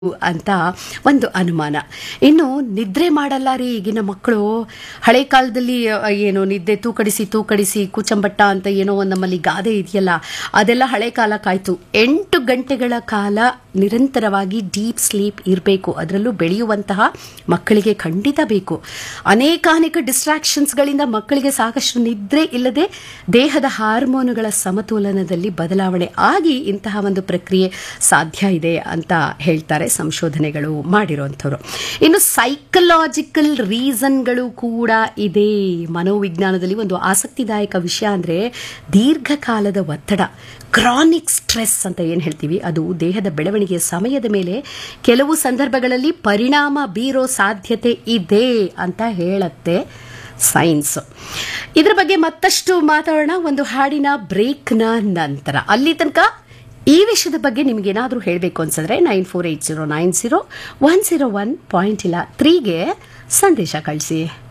ಅಂತ ಒಂದು ಅನುಮಾನ ಇನ್ನು ನಿದ್ರೆ ಮಾಡಲ್ಲ ರೀ ಈಗಿನ ಮಕ್ಕಳು ಹಳೆ ಕಾಲದಲ್ಲಿ ಅ, ಏನು ನಿದ್ದೆ ತೂಕಡಿಸಿ ತೂಕಡಿಸಿ ಕೂಚಂಬಟ್ಟ ಅಂತ ಏನೋ ಒಂದು ನಮ್ಮಲ್ಲಿ ಗಾದೆ ಇದೆಯಲ್ಲ ಅದೆಲ್ಲ ಹಳೆ ಕಾಲ ಕಾಯ್ತು ಎಂಟು ಗಂಟೆಗಳ ಕಾಲ ನಿರಂತರವಾಗಿ ಡೀಪ್ ಸ್ಲೀಪ್ ಇರಬೇಕು ಅದರಲ್ಲೂ ಬೆಳೆಯುವಂತಹ ಮಕ್ಕಳಿಗೆ ಖಂಡಿತ ಬೇಕು ಅನೇಕಾನೇಕ ಡಿಸ್ಟ್ರಾಕ್ಷನ್ಸ್ಗಳಿಂದ ಮಕ್ಕಳಿಗೆ ಸಾಕಷ್ಟು ನಿದ್ರೆ ಇಲ್ಲದೆ ದೇಹದ ಹಾರ್ಮೋನುಗಳ ಸಮತೋಲನದಲ್ಲಿ ಬದಲಾವಣೆ ಆಗಿ ಇಂತಹ ಒಂದು ಪ್ರಕ್ರಿಯೆ ಸಾಧ್ಯ ಇದೆ ಅಂತ ಹೇಳ್ತಾರೆ ಸಂಶೋಧನೆಗಳು ಮಾಡಿರುವಂಥವ್ರು ಇನ್ನು ಸೈಕಲಾಜಿಕಲ್ ರೀಸನ್ಗಳು ಕೂಡ ಇದೆ ಮನೋವಿಜ್ಞಾನದಲ್ಲಿ ಒಂದು ಆಸಕ್ತಿದಾಯಕ ವಿಷಯ ಅಂದರೆ ದೀರ್ಘಕಾಲದ ಒತ್ತಡ ಕ್ರಾನಿಕ್ ಸ್ಟ್ರೆಸ್ ಅಂತ ಏನು ಹೇಳ್ತೀವಿ ಅದು ದೇಹದ ಬೆಳವಣಿಗೆಯ ಸಮಯದ ಮೇಲೆ ಕೆಲವು ಸಂದರ್ಭಗಳಲ್ಲಿ ಪರಿಣಾಮ ಬೀರೋ ಸಾಧ್ಯತೆ ಇದೆ ಅಂತ ಹೇಳತ್ತೆ ಸೈನ್ಸ್ ಇದ್ರ ಬಗ್ಗೆ ಮತ್ತಷ್ಟು ಮಾತಾಡೋಣ ಒಂದು ಹಾಡಿನ ಬ್ರೇಕ್ನ ನಂತರ ಅಲ್ಲಿ ತನಕ ಈ ವಿಷಯದ ಬಗ್ಗೆ ನಿಮಗೇನಾದರೂ ಹೇಳಬೇಕು ಅನ್ಸಿದ್ರೆ nine four eight zero nine zero one zero one point ಇಲ್ಲ ತ್ರೀಗೆ ಸಂದೇಶ ಕಳಿಸಿ